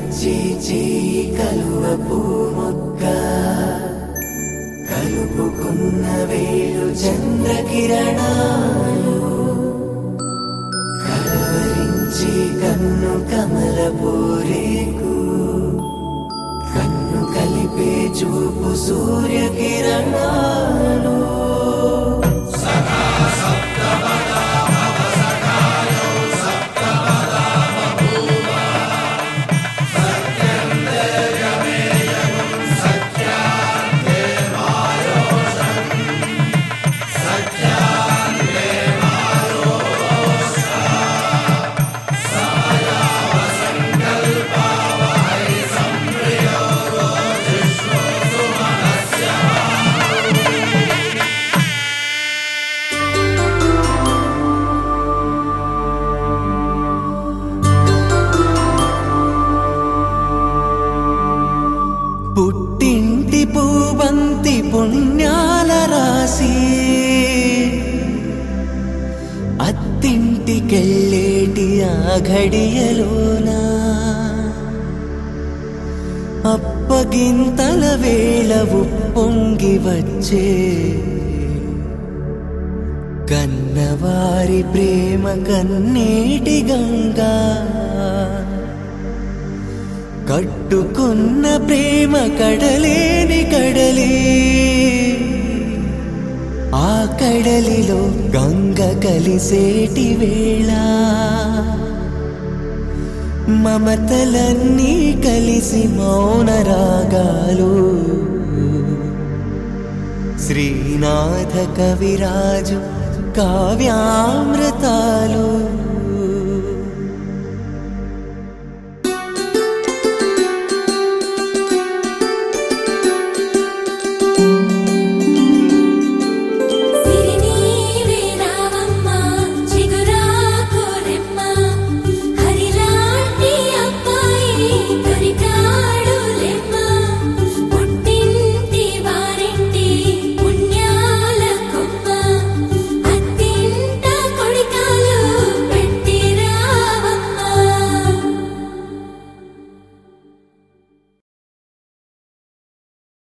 కలవరించి చేయి కలువ మొక్క కలుపుకున్న వేలు చంద్రకిరణాలు కలవరించి కన్ను కమల పూరేకు కన్ను కలిపే చూపు సూర్యకిరణాలు పుట్టింటి పూబంతి పుణ్యాల రాసి అత్తింటికెళ్ళేటి ఆ ఘడియలోనా అప్పగింతల వేళ ఉప్పొంగి వచ్చే కన్నవారి ప్రేమ కన్నేటి గంగా కట్టుకున్న ప్రేమ కడలేని కడలి ఆ కడలిలో గంగ కలిసేటి వేళ మమతలన్నీ కలిసి మౌన రాగాలు శ్రీనాథ కవిరాజు కావ్యామృతాలు